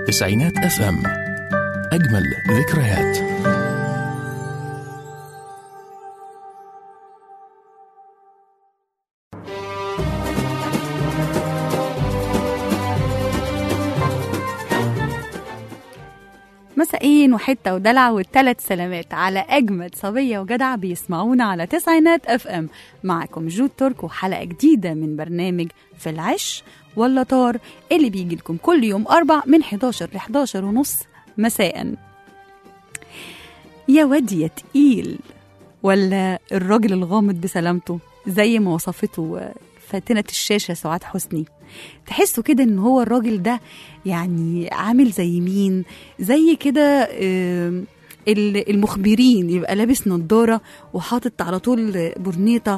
تسعينات اف ام اجمل ذكريات مساءين وحتة ودلع والتلات سلامات على أجمد صبية وجدع بيسمعونا على تسعينات اف ام معكم جود ترك وحلقة جديدة من برنامج في العش ولا طار اللي بيجي لكم كل يوم أربع من 11 ل 11 ونص مساء يا واد يا تقيل ولا الراجل الغامض بسلامته زي ما وصفته فاتنة الشاشة سعاد حسني تحسوا كده ان هو الراجل ده يعني عامل زي مين زي كده آم، ال- المخبرين يبقى لابس نظارة وحاطط على طول برنيطة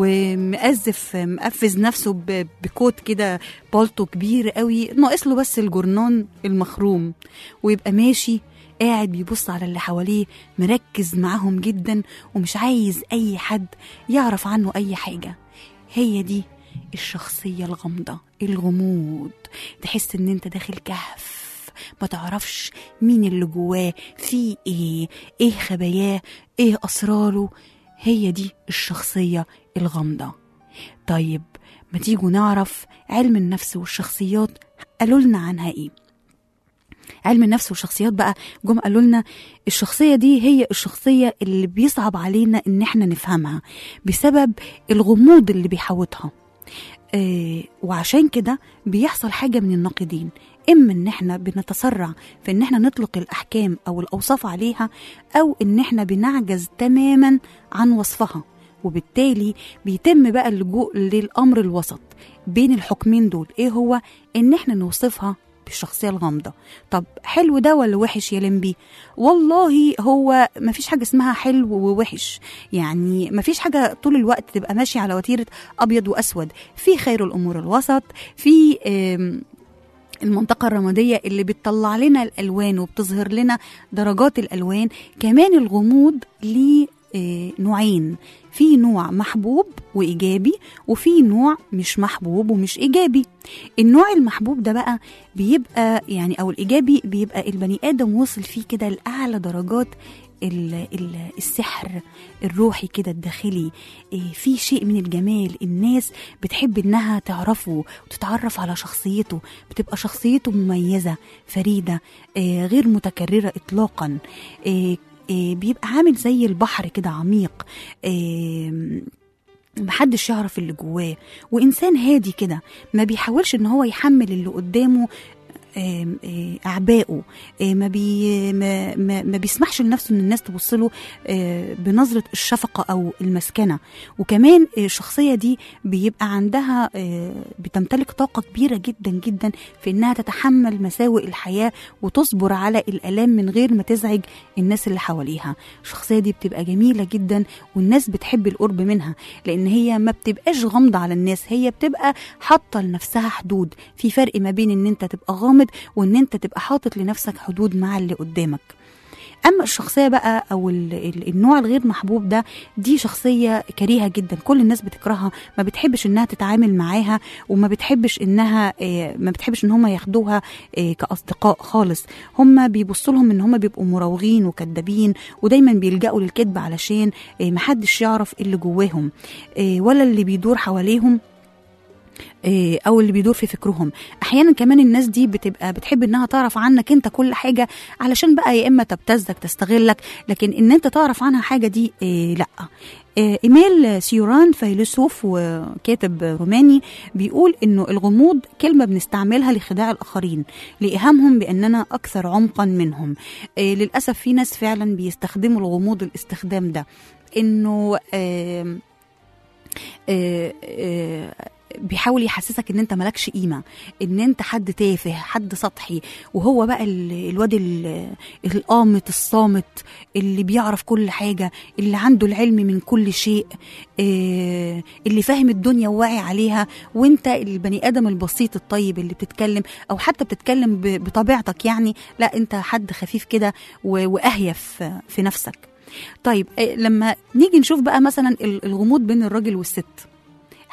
ومقزف مقفز نفسه ب- بكوت كده بالطو كبير قوي ناقص له بس الجرنان المخروم ويبقى ماشي قاعد بيبص على اللي حواليه مركز معاهم جدا ومش عايز أي حد يعرف عنه أي حاجة هي دي الشخصية الغامضة الغموض تحس ان انت داخل كهف ما تعرفش مين اللي جواه في ايه ايه خباياه ايه اسراره هي دي الشخصية الغامضة طيب ما تيجوا نعرف علم النفس والشخصيات قالوا لنا عنها ايه علم النفس والشخصيات بقى جم قالوا لنا الشخصية دي هي الشخصية اللي بيصعب علينا ان احنا نفهمها بسبب الغموض اللي بيحوطها آه، وعشان كده بيحصل حاجة من الناقدين إما إن إحنا بنتسرع في إن إحنا نطلق الأحكام أو الأوصاف عليها أو إن إحنا بنعجز تماما عن وصفها وبالتالي بيتم بقى اللجوء للأمر الوسط بين الحكمين دول إيه هو إن إحنا نوصفها بالشخصية الغامضة طب حلو ده ولا وحش يا لمبي والله هو مفيش حاجة اسمها حلو ووحش يعني مفيش حاجة طول الوقت تبقى ماشية على وتيرة أبيض وأسود في خير الأمور الوسط في آم، المنطقة الرمادية اللي بتطلع لنا الألوان وبتظهر لنا درجات الألوان كمان الغموض ليه آه، نوعين في نوع محبوب وإيجابي وفي نوع مش محبوب ومش إيجابي النوع المحبوب ده بقى بيبقى يعني أو الإيجابي بيبقى البني آدم وصل فيه كده لأعلى درجات ال- ال- السحر الروحي كده الداخلي إيه، في شيء من الجمال الناس بتحب انها تعرفه وتتعرف على شخصيته بتبقى شخصيته مميزة فريدة إيه، غير متكررة اطلاقا إيه، إيه، بيبقى عامل زي البحر كده عميق إيه، محدش يعرف اللي جواه وانسان هادي كده ما بيحاولش ان هو يحمل اللي قدامه آم، آه، اعبائه آه، ما بي ما, ما, ما بيسمحش لنفسه ان الناس تبص له آه، بنظره الشفقه او المسكنه وكمان آه، الشخصيه دي بيبقى عندها آه، بتمتلك طاقه كبيره جدا جدا في انها تتحمل مساوئ الحياه وتصبر على الالام من غير ما تزعج الناس اللي حواليها الشخصيه دي بتبقى جميله جدا والناس بتحب القرب منها لان هي ما بتبقاش غامضه على الناس هي بتبقى حاطه لنفسها حدود في فرق ما بين ان انت تبقى غامض وان انت تبقى حاطط لنفسك حدود مع اللي قدامك اما الشخصيه بقى او ال- ال- النوع الغير محبوب ده دي شخصيه كريهه جدا كل الناس بتكرهها ما بتحبش انها تتعامل معاها وما بتحبش انها آه، ما بتحبش ان هم ياخدوها آه، كاصدقاء خالص هم بيبصوا لهم ان هم بيبقوا مراوغين وكدابين ودايما بيلجأوا للكذب علشان آه، محدش يعرف اللي جواهم آه، ولا اللي بيدور حواليهم آه، او اللي بيدور في فكرهم احيانا كمان الناس دي بتبقى بتحب انها تعرف عنك انت كل حاجه علشان بقى يا اما تبتزك تستغلك لكن ان انت تعرف عنها حاجه دي آه، لا آه، ايميل سيوران فيلسوف وكاتب روماني بيقول انه الغموض كلمه بنستعملها لخداع الاخرين لايهامهم باننا اكثر عمقا منهم آه، للاسف في ناس فعلا بيستخدموا الغموض الاستخدام ده انه آم، آه، آه، بيحاول يحسسك ان انت مالكش قيمه ان انت حد تافه حد سطحي وهو بقى ال- الواد ال- القامت الصامت اللي بيعرف كل حاجه اللي عنده العلم من كل شيء آه، اللي فاهم الدنيا وواعي عليها وانت البني ادم البسيط الطيب اللي بتتكلم او حتى بتتكلم ب- بطبيعتك يعني لا انت حد خفيف كده و- واهيف في نفسك طيب آه، لما نيجي نشوف بقى مثلا ال- الغموض بين الراجل والست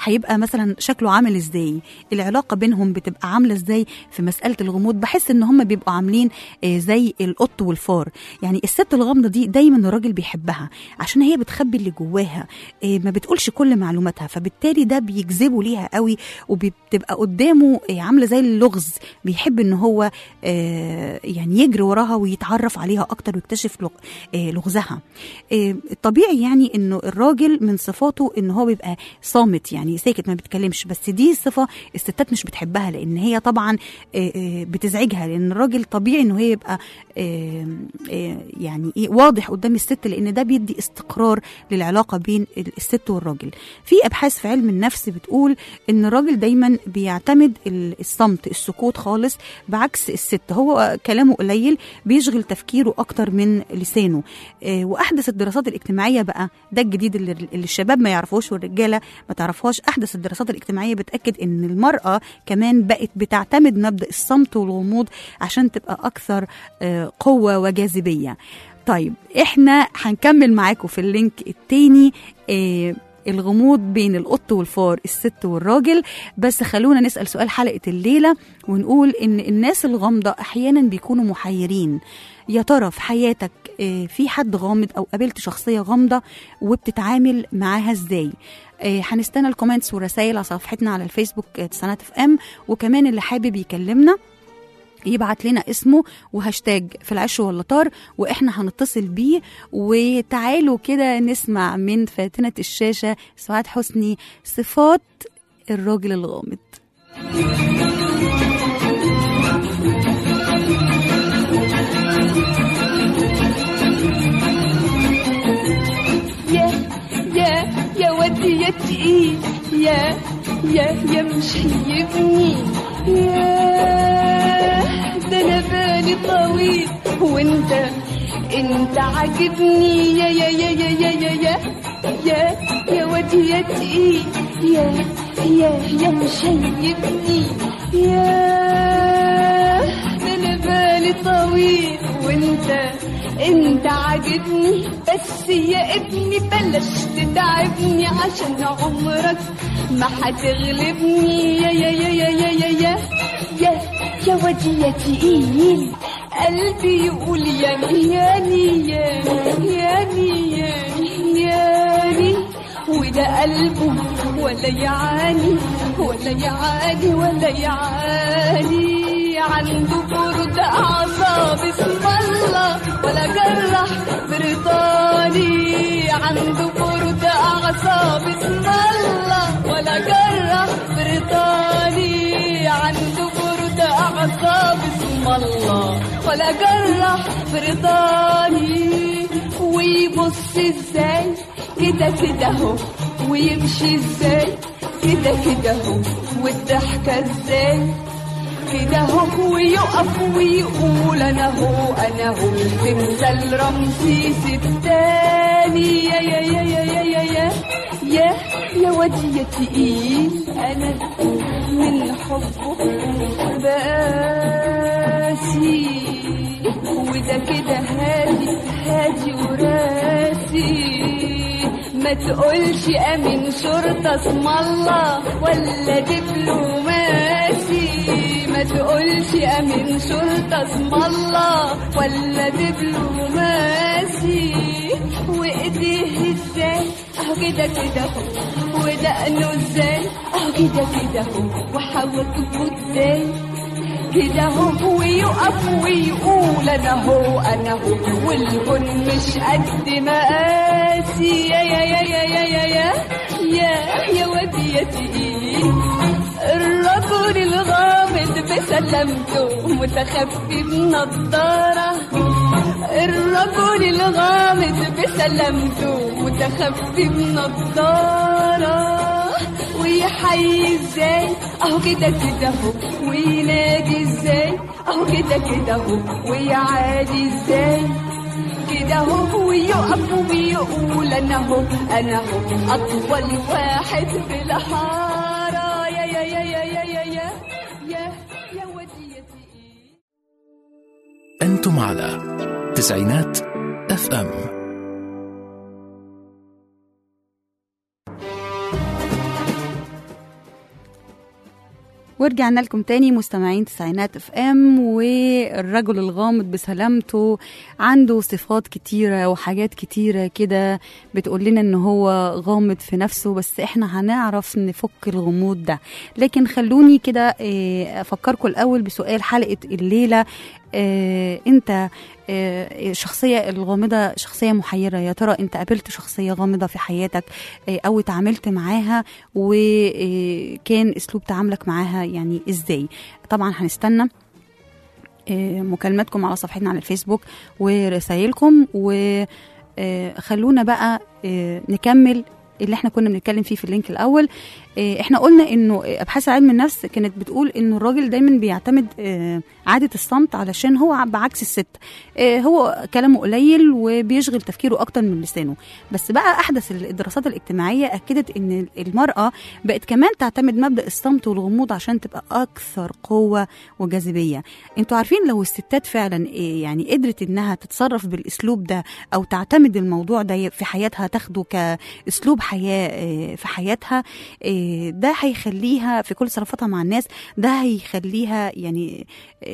هيبقى مثلا شكله عامل ازاي العلاقه بينهم بتبقى عامله ازاي في مساله الغموض بحس ان هم بيبقوا عاملين آه، زي القط والفار يعني الست الغامضه دي دايما الراجل بيحبها عشان هي بتخبي اللي جواها آه، ما بتقولش كل معلوماتها فبالتالي ده بيجذبه ليها قوي وبتبقى قدامه آه، عامله زي اللغز بيحب ان هو آه، يعني يجري وراها ويتعرف عليها اكتر ويكتشف لغ- آه، لغزها آه، الطبيعي يعني انه الراجل من صفاته ان هو بيبقى صامت يعني ساكت ما بيتكلمش بس دي صفه الستات مش بتحبها لان هي طبعا آه، آه، بتزعجها لان الراجل طبيعي انه هي يبقى آه، آه، يعني ايه واضح قدام الست لان ده بيدي استقرار للعلاقه بين الست والراجل في ابحاث في علم النفس بتقول ان الراجل دايما بيعتمد ال- الصمت السكوت خالص بعكس الست هو كلامه قليل بيشغل تفكيره اكتر من لسانه آه، واحدث الدراسات الاجتماعيه بقى ده الجديد اللي, اللي الشباب ما يعرفوش والرجاله ما تعرفوهاش احدث الدراسات الاجتماعيه بتاكد ان المراه كمان بقت بتعتمد مبدا الصمت والغموض عشان تبقى اكثر آه، قوه وجاذبيه طيب احنا هنكمل معاكم في اللينك التاني آه، الغموض بين القط والفار الست والراجل بس خلونا نسأل سؤال حلقة الليلة ونقول إن الناس الغامضة أحيانا بيكونوا محيرين يا ترى في حياتك آه، في حد غامض أو قابلت شخصية غامضة وبتتعامل معاها إزاي آه، هنستنى الكومنتس والرسائل على صفحتنا على الفيسبوك آه، تسعينات اف ام وكمان اللي حابب يكلمنا يبعت لنا اسمه وهاشتاج في العش ولا طار واحنا هنتصل بيه وتعالوا كده نسمع من فاتنة الشاشة سعاد حسني صفات الراجل الغامض يا يا يا ودي يا تقيل يا يا يا مش هيبني يا ده انا بالي طويل وانت انت عاجبني يا يا يا يا يا يا يا يا يا ودي يا تقيل يا يا يا مش هيبني يا ده انا بالي طويل وانت انت عاجبني بس يا ابني بلاش تتعبني عشان عمرك ما هتغلبني يا يا يا يا يا يا يا يا يا وادي يا تقيل قلبي يقول ياني ياني ياني ياني ياني ياني وده قلبه ولا يعاني ولا يعاني ولا يعاني عنده برد أعصاب اسم الله ولا جرح بريطاني عنده برد أعصاب اسم الله ولا جرح بريطاني عنده برد أعصاب اسم الله ولا جرح بريطاني ويبص ازاي كده كده اهو ويمشي ازاي كده كده اهو والضحكة ازاي كده هو ويقف ويقول انا هو انا هو تمثال رمسيس التاني يا يا يا يا يا يا يا يا يا ودي يا تقيل انا من حبه بقاسي وده كده هادي هادي وراسي ما تقولش امين شرطة اسم الله ولا دبلوماسي ما تقولش امين شرطة اسم الله ولا دبلوماسي وايديه ازاي اهو كده كده اهو ودقنه ازاي اهو كده كده اهو وحواجبه ازاي كده هو ويقف ويقول انا هو انا هو والكون مش قد مقاسي يا يا يا يا يا يا يا يا يا ودي يا تقيل الرجل الغامض بسلامته متخفي بنضارة الرجل الغامض بسلامته متخفي بنضارة ويحيي ازاي اهو كده كده اهو وينادي ازاي اهو كده كده اهو ويعادي ازاي كده اهو ويقف ويقول انا اهو انا اهو اطول واحد في الحاره يا يا يا يا يا يا يا يا يا وديتي أنتم على تسعينات اف ام ورجعنا لكم تاني مستمعين تسعينات اف ام والرجل الغامض بسلامته عنده صفات كتيرة وحاجات كتيرة كده بتقول لنا ان هو غامض في نفسه بس احنا هنعرف نفك الغموض ده لكن خلوني كده آه، افكركم الاول بسؤال حلقة الليلة آه، انت آه، الشخصية الغامضة شخصية محيرة يا ترى انت قابلت شخصية غامضة في حياتك آه، او اتعاملت معاها وكان اسلوب تعاملك معاها يعني ازاي طبعا هنستنى آه، مكالماتكم على صفحتنا على الفيسبوك ورسائلكم وخلونا بقى آه، نكمل اللي احنا كنا بنتكلم فيه في اللينك الاول آه، احنا قلنا انه ابحاث علم النفس كانت بتقول انه الراجل دايما بيعتمد آه، عاده الصمت علشان هو بعكس الست آه، هو كلامه قليل وبيشغل تفكيره اكتر من لسانه بس بقى احدث الدراسات الاجتماعيه اكدت ان المراه بقت كمان تعتمد مبدا الصمت والغموض عشان تبقى اكثر قوه وجاذبيه انتوا عارفين لو الستات فعلا إيه يعني قدرت انها تتصرف بالاسلوب ده او تعتمد الموضوع ده في حياتها تاخده كاسلوب حياه إيه، في حياتها إيه، ده هيخليها في كل تصرفاتها مع الناس ده هيخليها يعني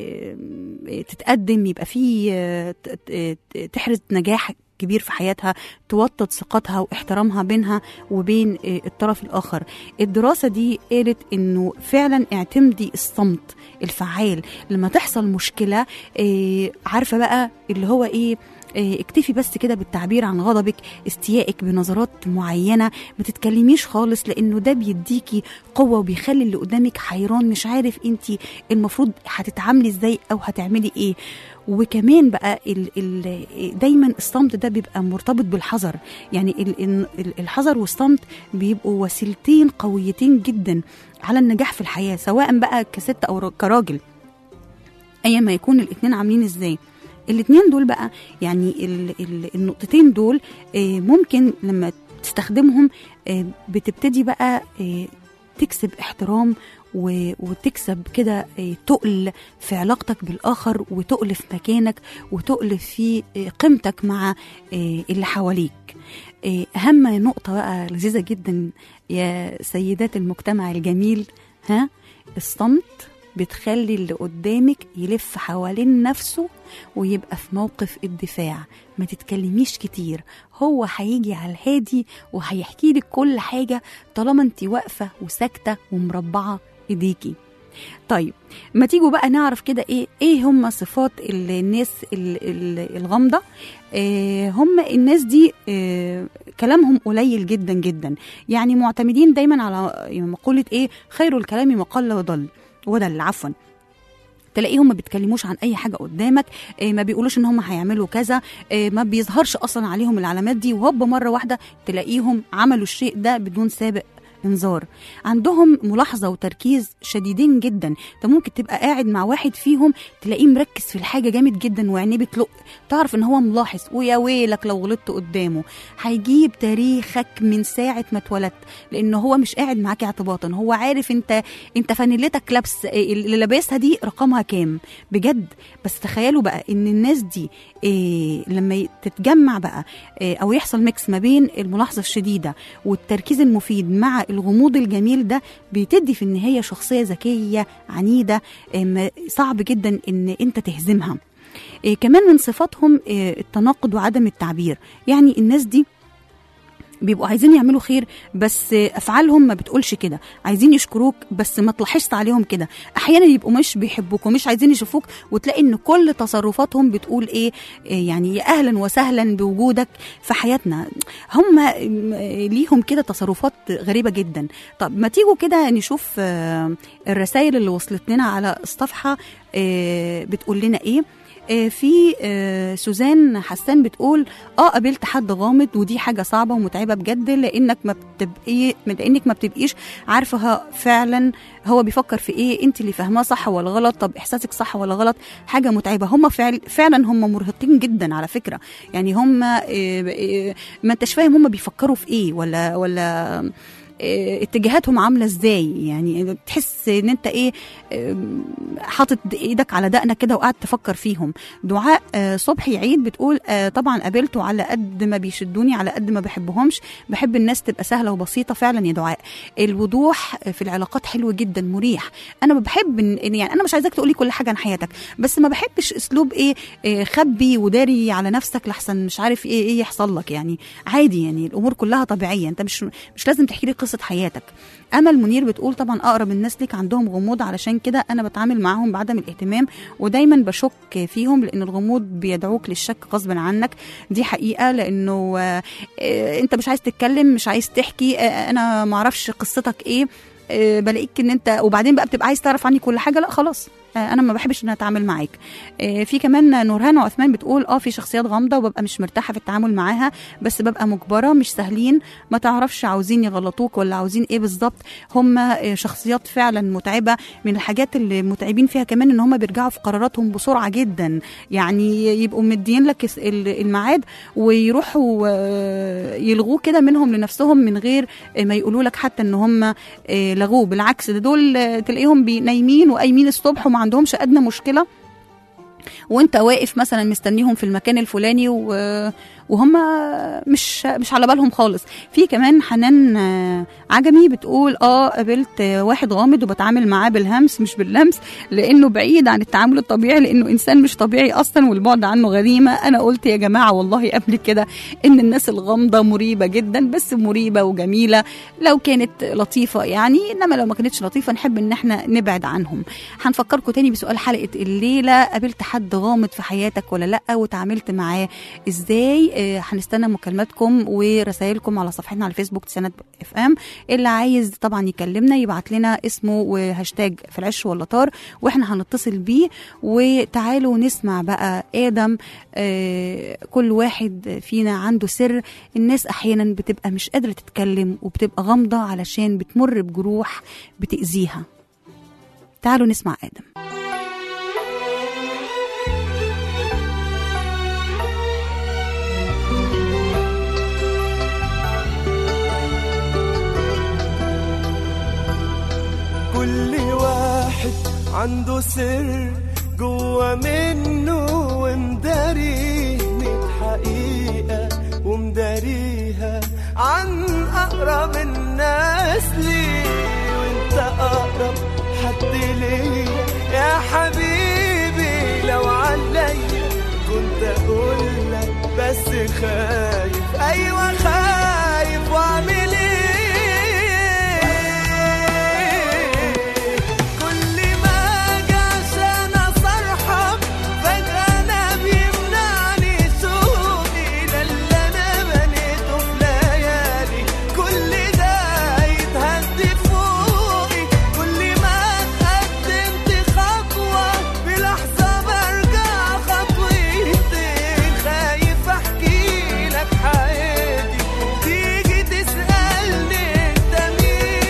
إيه، تتقدم يبقى فيه آه، ت- ت- تحرز نجاح كبير في حياتها توطد ثقتها واحترامها بينها وبين آه، الطرف الآخر الدراسة دي قالت إنه فعلا اعتمدي الصمت الفعال لما تحصل مشكلة آه، عارفة بقى اللي هو إيه آه، اكتفي بس كده بالتعبير عن غضبك استيائك بنظرات معينة ما تتكلميش خالص لأنه ده بيديكي قوة وبيخلي اللي قدامك حيران مش عارف انت المفروض هتتعاملي ازاي أو هتعملي ايه وكمان بقى ال ال دايما الصمت ده بيبقى مرتبط بالحذر يعني ال ال الحذر والصمت بيبقوا وسيلتين قويتين جدا على النجاح في الحياة سواء بقى كست أو ر- كراجل أيا ما يكون الاتنين عاملين ازاي الاتنين دول بقى يعني ال ال النقطتين دول آه، ممكن لما تستخدمهم آه، بتبتدي بقى آه، تكسب احترام و- وتكسب كده آه، تقل في علاقتك بالآخر وتقل في مكانك وتقل في آه، قيمتك مع آه، اللي حواليك آه، أهم نقطة بقى لذيذة جدا يا سيدات المجتمع الجميل ها الصمت بتخلي اللي قدامك يلف حوالين نفسه ويبقى في موقف الدفاع ما تتكلميش كتير هو هيجي على الهادي وهيحكي لك كل حاجة طالما انت واقفة وساكتة ومربعة ايديكي طيب ما تيجوا بقى نعرف كده ايه ايه هم صفات ال- الناس ال- ال- الغامضه إيه هم الناس دي إيه كلامهم قليل جدا جدا يعني معتمدين دايما على مقوله ايه خير الكلام ما قل وضل ودل عفوا تلاقيهم ما بيتكلموش عن اي حاجه قدامك إيه ما بيقولوش ان هم هيعملوا كذا إيه ما بيظهرش اصلا عليهم العلامات دي وهوب مره واحده تلاقيهم عملوا الشيء ده بدون سابق انذار عندهم ملاحظه وتركيز شديدين جدا انت ممكن تبقى قاعد مع واحد فيهم تلاقيه مركز في الحاجه جامد جدا وعينيه بتلق تعرف ان هو ملاحظ ويا ويلك لو غلطت قدامه هيجيب تاريخك من ساعه ما اتولدت لان هو مش قاعد معاك اعتباطا هو عارف انت انت فانيلتك لابس اللي لابسها دي رقمها كام بجد بس تخيلوا بقى ان الناس دي إيه لما ي- تتجمع بقى إيه او يحصل ميكس ما بين الملاحظه الشديده والتركيز المفيد مع الغموض الجميل ده بتدي في النهايه شخصيه ذكيه عنيده إيه ما- صعب جدا ان انت تهزمها إيه كمان من صفاتهم إيه التناقض وعدم التعبير يعني الناس دي بيبقوا عايزين يعملوا خير بس افعالهم ما بتقولش كده عايزين يشكروك بس ما تلاحظت عليهم كده احيانا يبقوا مش بيحبوك ومش عايزين يشوفوك وتلاقي ان كل تصرفاتهم بتقول ايه إيه يعني يا اهلا وسهلا بوجودك في حياتنا هم ليهم كده تصرفات غريبه جدا طب ما تيجوا كده نشوف آه، الرسائل اللي وصلت لنا على الصفحه آه، بتقول لنا ايه آه، في آه، سوزان حسان بتقول اه قابلت حد غامض ودي حاجه صعبه ومتعبه بجد لانك ما بتبقي لانك ما بتبقيش عارفه ها- فعلا هو بيفكر في ايه انت اللي فاهماه صح ولا غلط طب احساسك صح ولا غلط حاجه متعبه هم فعل فعلا هم مرهقين جدا على فكره يعني هم آه، آه، ما انتش فاهم هم بيفكروا في ايه ولا ولا آه، اتجاهاتهم عامله ازاي يعني تحس ان انت ايه آم، حاطط ايدك على دقنك كده وقاعد تفكر فيهم دعاء آه، صبحي عيد بتقول آه، طبعا قابلته على قد ما بيشدوني على قد ما بحبهمش بحب الناس تبقى سهله وبسيطه فعلا يا دعاء الوضوح في العلاقات حلو جدا مريح انا ما بحب إن- إن يعني انا مش عايزاك تقولي كل حاجه عن حياتك بس ما بحبش اسلوب ايه آه، خبي وداري على نفسك لحسن مش عارف ايه ايه يحصل لك يعني عادي يعني الامور كلها طبيعيه انت مش مش لازم تحكي لي قصه حياتك امل منير بتقول طبعا اقرب الناس ليك عندهم غموض علشان كده انا بتعامل معاهم بعدم الاهتمام ودايما بشك فيهم لان الغموض بيدعوك للشك غصبا عنك دي حقيقه لانه آه، آه، انت مش عايز تتكلم مش عايز تحكي آه، انا ما اعرفش قصتك ايه آه، بلاقيك ان انت وبعدين بقى بتبقى عايز تعرف عني كل حاجه لا خلاص آه، انا ما بحبش ان أنا اتعامل معاك آه، في كمان نورهان وعثمان بتقول اه في شخصيات غامضه وببقى مش مرتاحه في التعامل معاها بس ببقى مجبره مش سهلين ما تعرفش عاوزين يغلطوك ولا عاوزين ايه بالظبط هم آه، شخصيات فعلا متعبه من الحاجات اللي متعبين فيها كمان ان هم بيرجعوا في قراراتهم بسرعه جدا يعني يبقوا مدين لك الس- ال- الميعاد ويروحوا آه، يلغوه كده منهم لنفسهم من غير آه، ما يقولوا لك حتى ان هم آه، لغوه بالعكس ده دول آه، تلاقيهم بي- نايمين وقايمين الصبح وما عندهمش ادنى مشكله وانت واقف مثلا مستنيهم في المكان الفلاني و... وهم مش مش على بالهم خالص في كمان حنان آه، عجمي بتقول اه قابلت آه، واحد غامض وبتعامل معاه بالهمس مش باللمس لانه بعيد عن التعامل الطبيعي لانه انسان مش طبيعي اصلا والبعد عنه غريمه انا قلت يا جماعه والله قبل كده ان الناس الغامضه مريبه جدا بس مريبه وجميله لو كانت لطيفه يعني انما لو ما كانتش لطيفه نحب ان احنا نبعد عنهم هنفكركم تاني بسؤال حلقه الليله قابلت حد غامض في حياتك ولا لا وتعاملت معاه ازاي آه، هنستنى مكالماتكم ورسائلكم على صفحتنا على الفيسبوك تسانات اف ام اللي عايز طبعا يكلمنا يبعت لنا اسمه وهاشتاج في العش ولا طار واحنا هنتصل بيه وتعالوا نسمع بقى ادم آه، كل واحد فينا عنده سر الناس احيانا بتبقى مش قادره تتكلم وبتبقى غامضه علشان بتمر بجروح بتاذيها تعالوا نسمع ادم كل واحد عنده سر جوا منه ومداريه ميت حقيقة ومداريها عن أقرب الناس ليه وانت أقرب حد ليا يا حبيبي لو عليا كنت أقول لك بس خايف أيوة خايف وأعمل إيه كل ما أجي عشان أصرحك فجأة أنا بيمنعني سوقي ده اللي أنا بنيته في ليالي كل ده يتهد فوقي كل ما اتقدمت خطوة في لحظة برجع خطوتين خايف أحكي لك حياتي تيجي تسألني أنت مين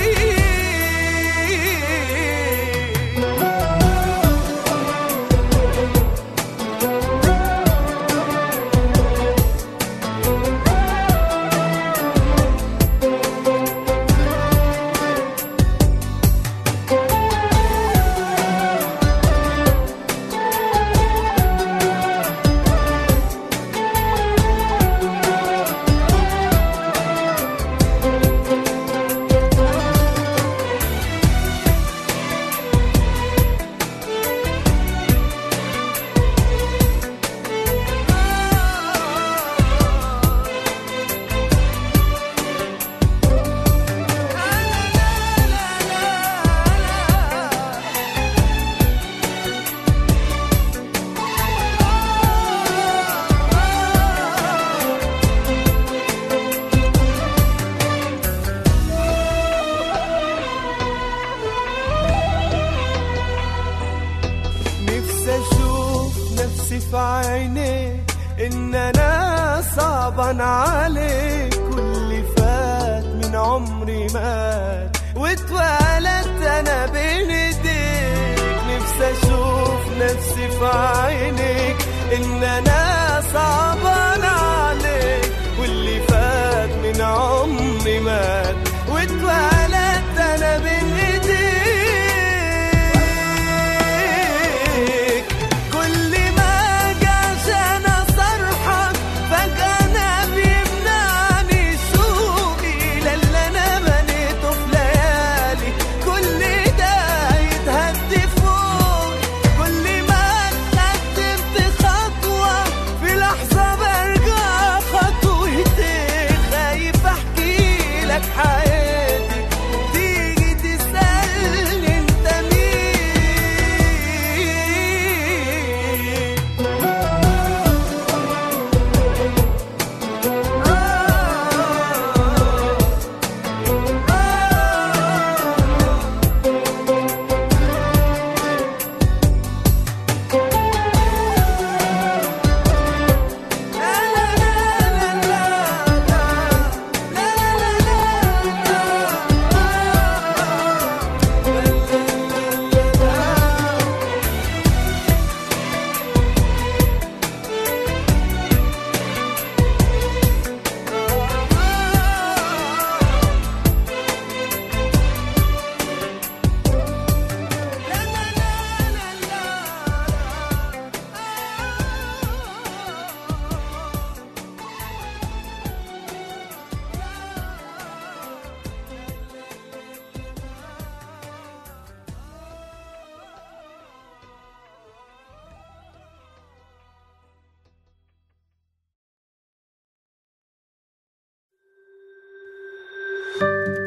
نفسي اشوف نفسي في عينيك ان انا صعبان عليك كل فات من عمري مات واتولدت انا بين ايديك نفسي اشوف نفسي في عينيك ان انا صعبان عليك واللي فات من عمري مات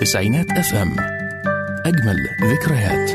تسعينات اف ام اجمل ذكريات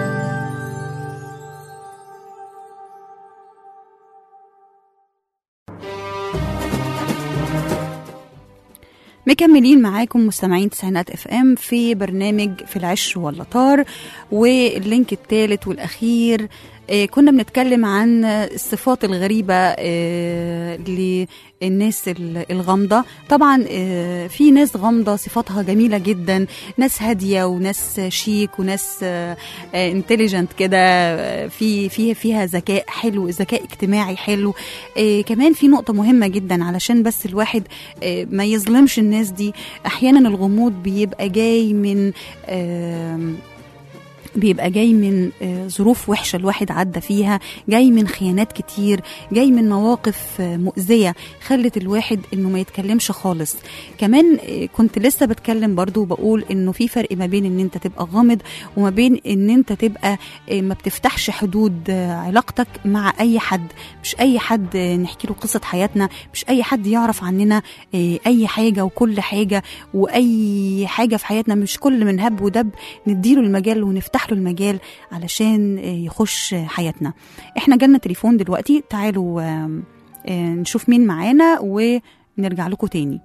مكملين معاكم مستمعين تسعينات اف ام في برنامج في العش واللطار واللينك الثالث والاخير آه، كنا بنتكلم عن الصفات الغريبة آه، للناس ال- الغامضة طبعا آه، في ناس غامضة صفاتها جميلة جدا ناس هادية وناس شيك وناس انتليجنت كده آه، في في فيها ذكاء حلو ذكاء اجتماعي حلو آه، كمان في نقطة مهمة جدا علشان بس الواحد آه، ما يظلمش الناس دي احيانا الغموض بيبقى جاي من آم، بيبقى جاي من آه، ظروف وحشة الواحد عدى فيها جاي من خيانات كتير جاي من مواقف آه، مؤذية خلت الواحد انه ما يتكلمش خالص كمان آه، كنت لسه بتكلم برضو وبقول انه في فرق ما بين ان انت تبقى غامض وما بين ان انت تبقى آه، ما بتفتحش حدود آه، علاقتك مع اي حد مش اي حد آه، نحكي له قصة حياتنا مش اي حد يعرف عننا آه، اي حاجة وكل حاجة واي حاجة في حياتنا مش كل من هب ودب نديله المجال ونفتح له المجال علشان آه، يخش حياتنا احنا جالنا تليفون دلوقتي تعالوا آم، آه، نشوف مين معانا ونرجع لكم تاني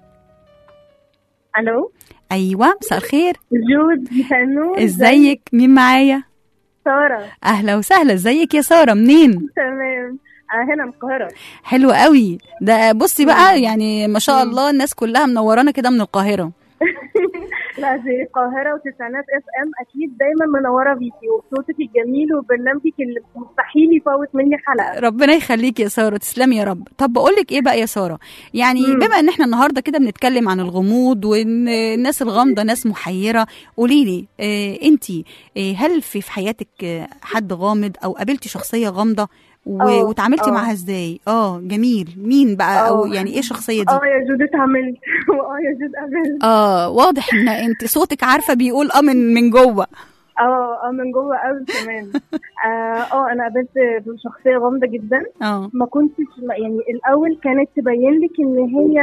الو ايوه مساء الخير جود مساء النور ازيك مين معايا ساره اهلا وسهلا ازيك يا ساره منين تمام آه هنا من القاهره حلو قوي ده بصي بقى يعني ما شاء الله الناس كلها منورانا كده من القاهره لا دي القاهره وتسعينات اف ام اكيد دايما منوره بيكي وبصوتك الجميل وبرنامجك اللي مستحيل يفوت مني حلقه ربنا يخليك يا ساره تسلمي يا رب طب بقول لك ايه بقى يا ساره يعني مم. بما ان احنا النهارده كده بنتكلم عن الغموض وان الناس الغامضه ناس محيره قولي لي إيه انت إيه هل في في حياتك آه، حد غامض او قابلتي شخصيه غامضه و- آه، وتعاملتي آه. معاها ازاي اه جميل مين بقى او آه. يعني ايه الشخصيه دي اه يا جود اتعملت اه يا جود قابلت اه واضح ان انت صوتك عارفه بيقول اه من من جوه اه اه من جوه قوي كمان اه آه، انا قابلت شخصيه غامضه جدا اه ما كنتش يعني الاول كانت تبين لك ان هي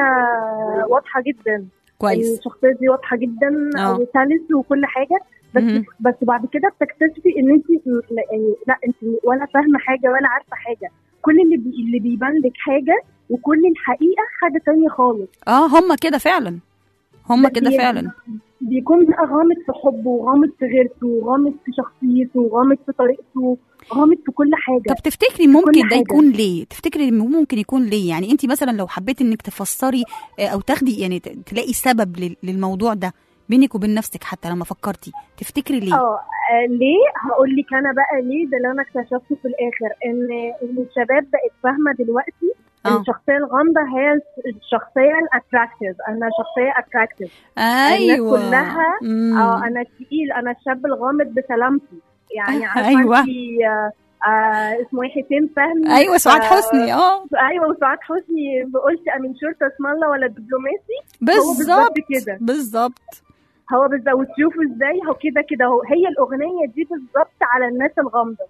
واضحه جدا كويس الشخصيه دي واضحه جدا آه. وسلس وكل حاجه بس مهم. بس بعد كده بتكتشفي ان انت لا, يعني لا انت ولا فاهمه حاجه ولا عارفه حاجه كل اللي بي اللي بيبان لك حاجه وكل الحقيقه حاجه تانية خالص اه هم كده فعلا هم كده بي- فعلا بيكون بقى غامض في حبه وغامض في غيرته وغامض في شخصيته وغامض في طريقته غامض في كل حاجه طب تفتكري ممكن ده حاجة. يكون ليه تفتكري ممكن يكون ليه يعني انت مثلا لو حبيتي انك تفسري آه، او تاخدي يعني ت- تلاقي سبب لل- للموضوع ده بينك وبين نفسك حتى لما فكرتي تفتكري ليه اه آه، ليه هقول لك انا بقى ليه ده اللي انا اكتشفته في الاخر ان ان الشباب بقت فاهمه دلوقتي آه. الشخصيه الغامضه هي الشخصيه الاتراكتيف انا شخصيه اتراكتيف ايوه كلها- مم. اه انا تقيل انا الشاب الغامض بسلامتي يعني عارفه أيوة. انتي، آه آه اسمه ايه حسين فهمي ايوه سعاد آه، حسني اه ايوه وسعاد حسني قلت امين شرطه اسم الله ولا دبلوماسي بالظبط كده. بالظبط هو بالظبط وتشوفوا ازاي هو كده كده هو هي الاغنيه دي بالظبط على الناس الغامضه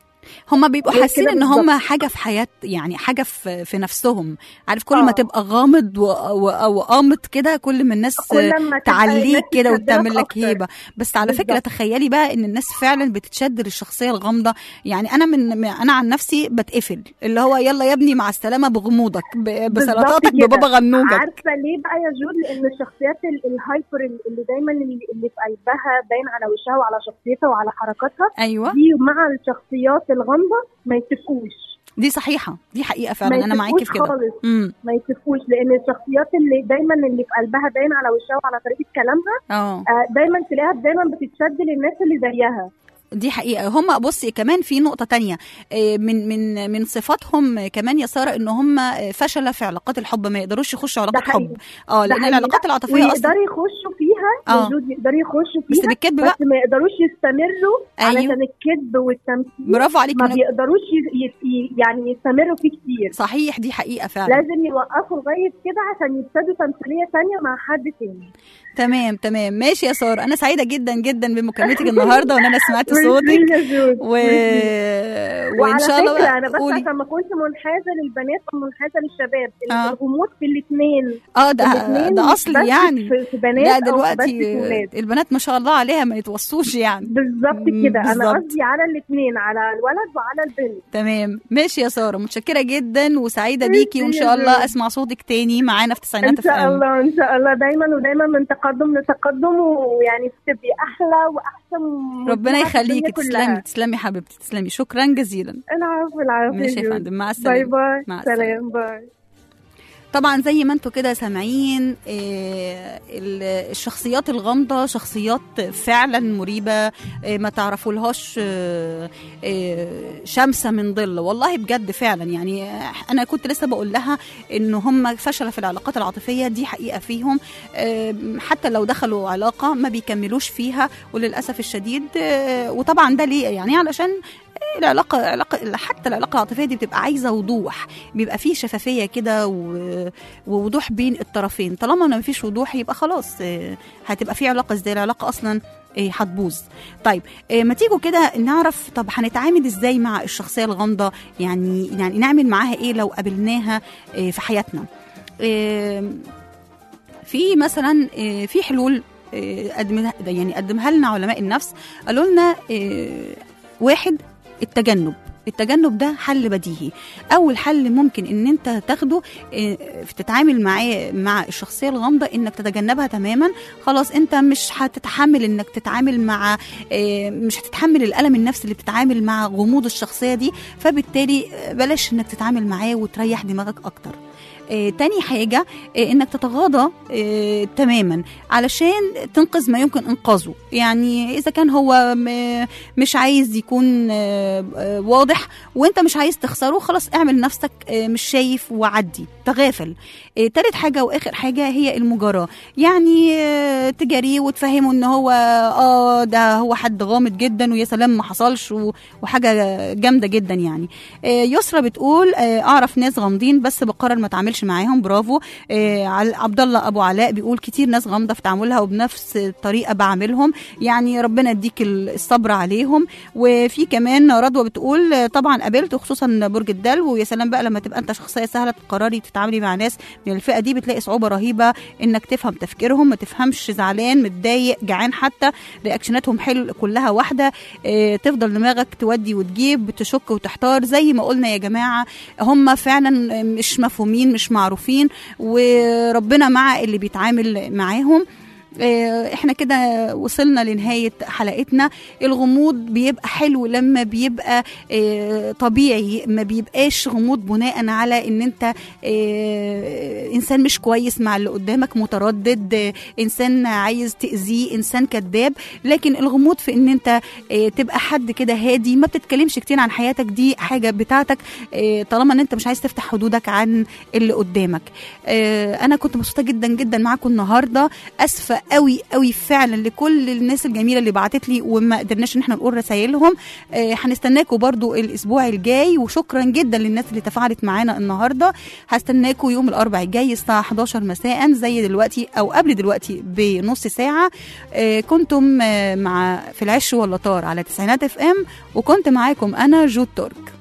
هما بيبقوا هي حاسين كده ان بالظبط. هما حاجه في حياه يعني حاجه في في نفسهم عارف كل ما آه. تبقى غامض و- و- وقامض كده كل ما الناس كل ما تبقى تعليك الناس كده تشدلك وتعمل لك أكتر. هيبه بس على فكره بالظبط. تخيلي بقى ان الناس فعلا بتتشد للشخصيه الغامضه يعني انا من من- انا عن نفسي بتقفل اللي هو يلا يا ابني مع السلامه بغموضك ب- بالظبط بسلطاتك كده. ببابا غنوجك عارفه ليه بقى يا جود لان الشخصيات ال- الهايبر اللي دايما اللي اللي في قلبها باين على وشها وعلى شخصيتها وعلى حركاتها ايوه دي مع الشخصيات الغامضه ما يتفقوش دي صحيحه دي حقيقه ما فعلا انا معاكي في يتفقوش كده خالص امم ما يتفقوش لان الشخصيات اللي دايما اللي في قلبها باين على وشها وعلى طريقه كلامها اه آه، دايما تلاقيها دايما بتتشد للناس اللي زيها دي حقيقة هم بصي كمان في نقطة تانية آه، من من من صفاتهم آه، كمان يا سارة ان هم آه، فشلة في علاقات الحب ما يقدروش يخشوا علاقات حقيقي. حب اه ده لان حقيقي. العلاقات العاطفية اصلا ويقدروا يخشوا فيها آه. وجود يقدروا يخشوا بس فيها بالكذب بس بقى ما يقدروش يستمروا أيوه. علشان الكذب والتمثيل برافو عليك ما من- بيقدروش ي- ي- يعني يستمروا فيه كتير صحيح دي حقيقة فعلا لازم يوقفوا لغايه كده عشان يبتدوا تمثيليه ثانيه مع حد تاني تمام تمام ماشي يا سارة انا سعيدة جدا جدا بمكالمتك النهاردة وان انا سمعت صوتك ميرسي يا جود. و... وان وعلى شاء الله فكرة بقى انا بس قولي عشان ما اكونش منحازه للبنات او منحازه للشباب آه. الغموض في الاثنين اه ده الاتنين ده مش اصلي بس يعني في في بنات لا أو بس دلوقتي في ولاد البنات ما شاء الله عليها ما يتوصوش يعني بالظبط مم، كده انا بالظبط. قصدي على الاثنين على الولد وعلى البنت تمام ماشي يا ساره متشكره جدا وسعيده ميرسي بيكي وان يا شاء الله زين. اسمع صوتك تاني معانا في ان تسعينات شاء FM. الله ان شاء الله دايما ودايما من تقدم لتقدم ويعني تبقي احلى واحسن ربنا مذيعة في يخليكي الدنيا كلها. تسلمي تسلمي حبيبتي تسلمي شكرا جزيلا العفو العفو ماشي يا جود. فندم مع السلامه باي باي مع السلامة. سلام باي طبعا زي ما انتوا كده سامعين آه، ال- الشخصيات الغامضه شخصيات فعلا مريبه آه، ما تعرفولهاش آه، آه، شمسه من ظل والله بجد فعلا يعني آه، انا كنت لسه بقول لها ان هم فشلوا في العلاقات العاطفيه دي حقيقه فيهم آه، حتى لو دخلوا علاقه ما بيكملوش فيها وللاسف الشديد آه، وطبعا ده ليه يعني علشان العلاقه علاقه حتى العلاقه العاطفيه دي بتبقى عايزه وضوح بيبقى فيه شفافيه كده و- ووضوح بين الطرفين طالما ما فيش وضوح يبقى خلاص آه، هتبقى في علاقه ازاي العلاقه اصلا آه، هتبوظ طيب آه، ما تيجوا كده نعرف طب هنتعامل ازاي مع الشخصيه الغامضه يعني يعني نعمل معاها ايه لو قابلناها آه، في حياتنا آه، في مثلا آه، في حلول آه، قدمها يعني قدمها لنا علماء النفس قالوا لنا آه، واحد التجنب التجنب ده حل بديهي اول حل ممكن ان انت تاخده آه، في تتعامل معاه مع الشخصيه الغامضه انك تتجنبها تماما خلاص انت مش هتتحمل انك تتعامل مع آه، مش هتتحمل الالم النفسي اللي بتتعامل مع غموض الشخصيه دي فبالتالي آه، بلاش انك تتعامل معاه وتريح دماغك اكتر آه، تاني حاجة آه، انك تتغاضى آه، تماما علشان تنقذ ما يمكن انقاذه يعني اذا كان هو م- مش عايز يكون آه، آه، واضح وانت مش عايز تخسره خلاص اعمل نفسك آه، مش شايف وعدي تغافل آه، تالت حاجة واخر حاجة هي المجاراة يعني آه، تجاريه وتفهمه ان هو اه ده هو حد غامض جدا ويا سلام ما حصلش و- وحاجة جامدة جدا يعني آه، يسرا بتقول آه، اعرف ناس غامضين بس بقرر ما اتعاملش معاهم برافو آه، عل- عبد الله ابو علاء بيقول كتير ناس غامضه في تعاملها وبنفس الطريقه بعملهم يعني ربنا يديك ال- الصبر عليهم وفي كمان رضوى بتقول آه، طبعا قابلت خصوصا برج الدلو ويا سلام بقى لما تبقى انت شخصيه سهله تقرري تتعاملي مع ناس من الفئه دي بتلاقي صعوبه رهيبه انك تفهم تفكيرهم ما تفهمش زعلان متضايق جعان حتى رياكشناتهم حلو كلها واحده آه، تفضل دماغك تودي وتجيب تشك وتحتار زي ما قلنا يا جماعه هم فعلا مش مفهومين مش معروفين وربنا مع اللي بيتعامل معاهم آه، احنا كده وصلنا لنهاية حلقتنا الغموض بيبقى حلو لما بيبقى آه، طبيعي ما بيبقاش غموض بناء على ان انت آه، انسان مش كويس مع اللي قدامك متردد آه، انسان عايز تأذيه انسان كذاب لكن الغموض في ان انت آه، تبقى حد كده هادي ما بتتكلمش كتير عن حياتك دي حاجة بتاعتك آه، طالما ان انت مش عايز تفتح حدودك عن اللي قدامك آه، انا كنت مبسوطه جدا جدا معاكم النهارده اسفه قوي قوي فعلا لكل الناس الجميله اللي بعتت لي وما قدرناش ان احنا نقول رسائلهم آه، هنستناكم برضو الاسبوع الجاي وشكرا جدا للناس اللي تفاعلت معانا النهارده هستناكم يوم الاربعاء الجاي الساعه 11 مساء زي دلوقتي او قبل دلوقتي بنص ساعه آه، كنتم آه، مع في العش ولا طار على تسعينات اف ام وكنت معاكم انا جود ترك